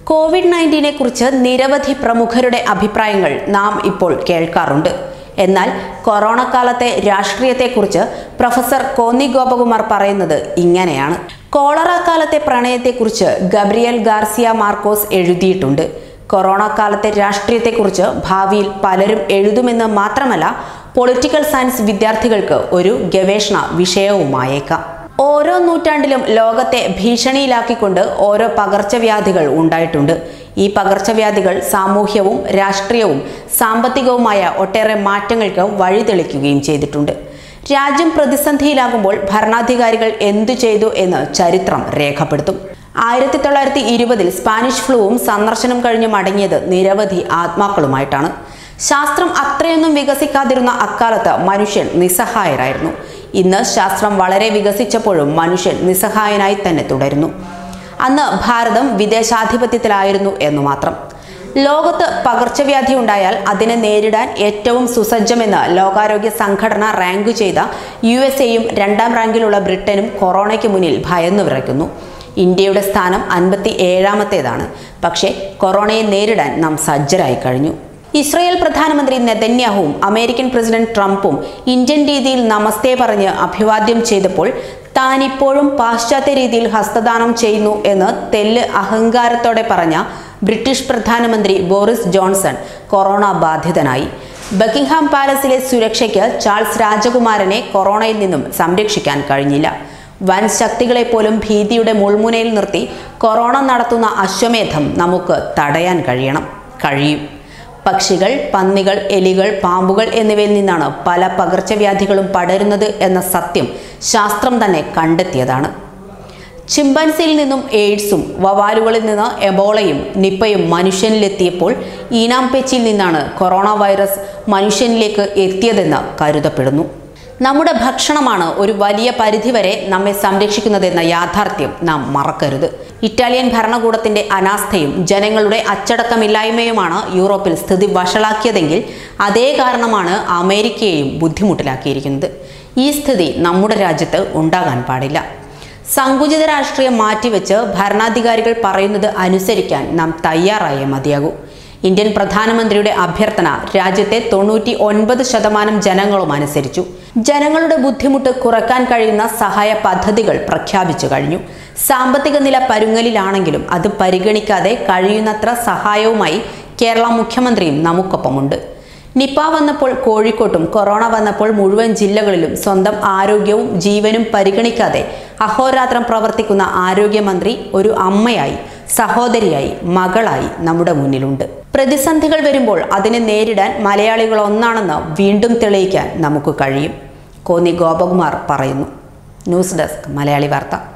Covid നയൻറ്റീനെ കുറിച്ച് നിരവധി പ്രമുഖരുടെ അഭിപ്രായങ്ങൾ നാം ഇപ്പോൾ കേൾക്കാറുണ്ട് എന്നാൽ കൊറോണ കാലത്തെ രാഷ്ട്രീയത്തെക്കുറിച്ച് പ്രൊഫസർ കോന്നി ഗോപകുമാർ പറയുന്നത് ഇങ്ങനെയാണ് കോളറ കാലത്തെ പ്രണയത്തെക്കുറിച്ച് ഗബ്രിയൽ ഗാർസിയ മാർക്കോസ് എഴുതിയിട്ടുണ്ട് കൊറോണ കാലത്തെ രാഷ്ട്രീയത്തെക്കുറിച്ച് ഭാവിയിൽ പലരും എഴുതുമെന്ന് മാത്രമല്ല പൊളിറ്റിക്കൽ സയൻസ് വിദ്യാർത്ഥികൾക്ക് ഒരു ഗവേഷണ വിഷയവുമായേക്കാം ഓരോ നൂറ്റാണ്ടിലും ലോകത്തെ ഭീഷണിയിലാക്കിക്കൊണ്ട് ഓരോ പകർച്ചവ്യാധികൾ ഉണ്ടായിട്ടുണ്ട് ഈ പകർച്ചവ്യാധികൾ സാമൂഹ്യവും രാഷ്ട്രീയവും സാമ്പത്തികവുമായ ഒട്ടേറെ മാറ്റങ്ങൾക്ക് വഴിതെളിക്കുകയും ചെയ്തിട്ടുണ്ട് രാജ്യം പ്രതിസന്ധിയിലാകുമ്പോൾ ഭരണാധികാരികൾ എന്തു ചെയ്തു എന്ന് ചരിത്രം രേഖപ്പെടുത്തും ആയിരത്തി തൊള്ളായിരത്തി ഇരുപതിൽ സ്പാനിഷ് ഫ്ലൂവും സന്ദർശനം കഴിഞ്ഞ് മടങ്ങിയത് നിരവധി ആത്മാക്കളുമായിട്ടാണ് ശാസ്ത്രം അത്രയൊന്നും വികസിക്കാതിരുന്ന അക്കാലത്ത് മനുഷ്യൻ നിസ്സഹായരായിരുന്നു ഇന്ന് ശാസ്ത്രം വളരെ വികസിച്ചപ്പോഴും മനുഷ്യൻ നിസ്സഹായനായി തന്നെ തുടരുന്നു അന്ന് ഭാരതം വിദേശാധിപത്യത്തിലായിരുന്നു എന്നു മാത്രം ലോകത്ത് പകർച്ചവ്യാധി ഉണ്ടായാൽ അതിനെ നേരിടാൻ ഏറ്റവും സുസജ്ജമെന്ന് ലോകാരോഗ്യ സംഘടന റാങ്ക് ചെയ്ത യു എസ് എയും രണ്ടാം റാങ്കിലുള്ള ബ്രിട്ടനും കൊറോണയ്ക്ക് മുന്നിൽ ഭയന്നു വിറയ്ക്കുന്നു ഇന്ത്യയുടെ സ്ഥാനം അൻപത്തി ഏഴാമത്തേതാണ് പക്ഷേ കൊറോണയെ നേരിടാൻ നാം സജ്ജരായി കഴിഞ്ഞു ഇസ്രയേൽ പ്രധാനമന്ത്രി നെതന്യാഹുവും അമേരിക്കൻ പ്രസിഡന്റ് ട്രംപും ഇന്ത്യൻ രീതിയിൽ നമസ്തേ പറഞ്ഞ് അഭിവാദ്യം ചെയ്തപ്പോൾ താൻ ഇപ്പോഴും പാശ്ചാത്യ രീതിയിൽ ഹസ്തദാനം ചെയ്യുന്നു എന്ന് തെല്ല് അഹങ്കാരത്തോടെ പറഞ്ഞ ബ്രിട്ടീഷ് പ്രധാനമന്ത്രി ബോറിസ് ജോൺസൺ കൊറോണ ബാധിതനായി ബക്കിംഗ്ഹാം പാലസിലെ സുരക്ഷയ്ക്ക് ചാൾസ് രാജകുമാരനെ കൊറോണയിൽ നിന്നും സംരക്ഷിക്കാൻ കഴിഞ്ഞില്ല വൻ ശക്തികളെ പോലും ഭീതിയുടെ മുൾമുനയിൽ നിർത്തി കൊറോണ നടത്തുന്ന അശ്വമേധം നമുക്ക് തടയാൻ കഴിയണം കഴിയും പക്ഷികൾ പന്നികൾ എലികൾ പാമ്പുകൾ എന്നിവയിൽ നിന്നാണ് പല പകർച്ചവ്യാധികളും പടരുന്നത് എന്ന സത്യം ശാസ്ത്രം തന്നെ കണ്ടെത്തിയതാണ് ചിമ്പൻസിയിൽ നിന്നും എയ്ഡ്സും വവാലുകളിൽ നിന്ന് എബോളയും നിപ്പയും മനുഷ്യനിലെത്തിയപ്പോൾ ഈനാംപെച്ചിയിൽ നിന്നാണ് കൊറോണ വൈറസ് മനുഷ്യനിലേക്ക് എത്തിയതെന്ന് കരുതപ്പെടുന്നു നമ്മുടെ ഭക്ഷണമാണ് ഒരു വലിയ പരിധിവരെ നമ്മെ സംരക്ഷിക്കുന്നതെന്ന യാഥാർത്ഥ്യം നാം മറക്കരുത് ഇറ്റാലിയൻ ഭരണകൂടത്തിന്റെ അനാസ്ഥയും ജനങ്ങളുടെ അച്ചടക്കമില്ലായ്മയുമാണ് യൂറോപ്പിൽ സ്ഥിതി വഷളാക്കിയതെങ്കിൽ അതേ കാരണമാണ് അമേരിക്കയെയും ബുദ്ധിമുട്ടിലാക്കിയിരിക്കുന്നത് ഈ സ്ഥിതി നമ്മുടെ രാജ്യത്ത് ഉണ്ടാകാൻ പാടില്ല സങ്കുചിത രാഷ്ട്രീയം മാറ്റിവെച്ച് ഭരണാധികാരികൾ പറയുന്നത് അനുസരിക്കാൻ നാം തയ്യാറായേ മതിയാകൂ ഇന്ത്യൻ പ്രധാനമന്ത്രിയുടെ അഭ്യർത്ഥന രാജ്യത്തെ തൊണ്ണൂറ്റി ഒൻപത് ശതമാനം ജനങ്ങളും അനുസരിച്ചു ജനങ്ങളുടെ ബുദ്ധിമുട്ട് കുറക്കാൻ കഴിയുന്ന സഹായ പദ്ധതികൾ പ്രഖ്യാപിച്ചു കഴിഞ്ഞു സാമ്പത്തിക നില പരുങ്ങലിലാണെങ്കിലും അത് പരിഗണിക്കാതെ കഴിയുന്നത്ര സഹായവുമായി കേരള മുഖ്യമന്ത്രിയും നമുക്കൊപ്പമുണ്ട് നിപ്പ വന്നപ്പോൾ കോഴിക്കോട്ടും കൊറോണ വന്നപ്പോൾ മുഴുവൻ ജില്ലകളിലും സ്വന്തം ആരോഗ്യവും ജീവനും പരിഗണിക്കാതെ അഹോരാത്രം പ്രവർത്തിക്കുന്ന ആരോഗ്യമന്ത്രി ഒരു അമ്മയായി സഹോദരിയായി മകളായി നമ്മുടെ മുന്നിലുണ്ട് പ്രതിസന്ധികൾ വരുമ്പോൾ അതിനെ നേരിടാൻ മലയാളികൾ ഒന്നാണെന്ന് വീണ്ടും തെളിയിക്കാൻ നമുക്ക് കഴിയും കോന്നി ഗോപകുമാർ പറയുന്നു ന്യൂസ് ഡെസ്ക് മലയാളി വാർത്ത